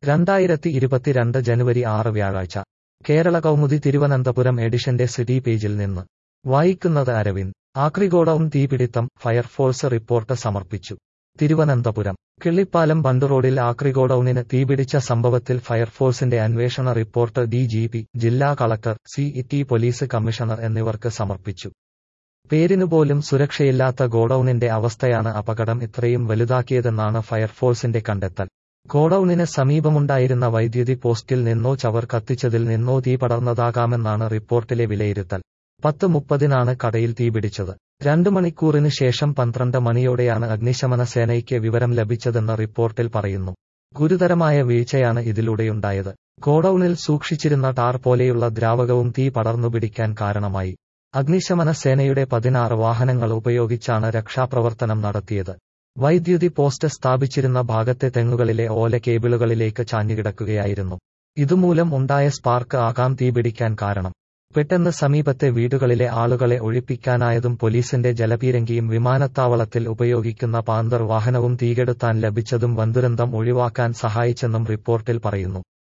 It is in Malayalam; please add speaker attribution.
Speaker 1: രണ്ടായിരത്തി ഇരുപത്തിരണ്ട് ജനുവരി ആറ് വ്യാഴാഴ്ച കേരള കൗമുദി തിരുവനന്തപുരം എഡിഷന്റെ സിറ്റി പേജിൽ നിന്ന് വായിക്കുന്നത് അരവിന്ദ് ആക്രിഗോഡൌൺ തീപിടിത്തം ഫയർഫോഴ്സ് റിപ്പോർട്ട് സമർപ്പിച്ചു തിരുവനന്തപുരം കിള്ളിപ്പാലം ബണ്ട് റോഡിൽ ആക്രിഗോഡൌണിന് തീപിടിച്ച സംഭവത്തിൽ ഫയർഫോഴ്സിന്റെ അന്വേഷണ റിപ്പോർട്ട് ഡിജിപി ജില്ലാ കളക്ടർ സിഇടി പോലീസ് കമ്മീഷണർ എന്നിവർക്ക് സമർപ്പിച്ചു പേരിനുപോലും സുരക്ഷയില്ലാത്ത ഗോഡൌണിന്റെ അവസ്ഥയാണ് അപകടം ഇത്രയും വലുതാക്കിയതെന്നാണ് ഫയർഫോഴ്സിന്റെ കണ്ടെത്തൽ ഗോഡൌണിന് സമീപമുണ്ടായിരുന്ന വൈദ്യുതി പോസ്റ്റിൽ നിന്നോ ചവർ കത്തിച്ചതിൽ നിന്നോ തീ പടർന്നതാകാമെന്നാണ് റിപ്പോർട്ടിലെ വിലയിരുത്തൽ പത്ത് മുപ്പതിനാണ് കടയിൽ തീപിടിച്ചത് രണ്ടു മണിക്കൂറിന് ശേഷം പന്ത്രണ്ട് മണിയോടെയാണ് അഗ്നിശമന സേനയ്ക്ക് വിവരം ലഭിച്ചതെന്ന് റിപ്പോർട്ടിൽ പറയുന്നു ഗുരുതരമായ വീഴ്ചയാണ് ഇതിലൂടെയുണ്ടായത് ഗോഡൌണിൽ സൂക്ഷിച്ചിരുന്ന ടാർ പോലെയുള്ള ദ്രാവകവും തീ പടർന്നുപിടിക്കാൻ കാരണമായി അഗ്നിശമന സേനയുടെ പതിനാറ് വാഹനങ്ങൾ ഉപയോഗിച്ചാണ് രക്ഷാപ്രവർത്തനം നടത്തിയത് വൈദ്യുതി പോസ്റ്റ് സ്ഥാപിച്ചിരുന്ന ഭാഗത്തെ തെങ്ങുകളിലെ ഓല കേബിളുകളിലേക്ക് ചാഞ്ഞുകിടക്കുകയായിരുന്നു ഇതുമൂലം ഉണ്ടായ സ്പാർക്ക് ആകാം തീപിടിക്കാൻ കാരണം പെട്ടെന്ന് സമീപത്തെ വീടുകളിലെ ആളുകളെ ഒഴിപ്പിക്കാനായതും പോലീസിന്റെ ജലപീരങ്കിയും വിമാനത്താവളത്തിൽ ഉപയോഗിക്കുന്ന പാന്തർ വാഹനവും തീകെടുത്താൻ ലഭിച്ചതും വൻദുരന്തം ഒഴിവാക്കാൻ സഹായിച്ചെന്നും റിപ്പോർട്ടിൽ പറയുന്നു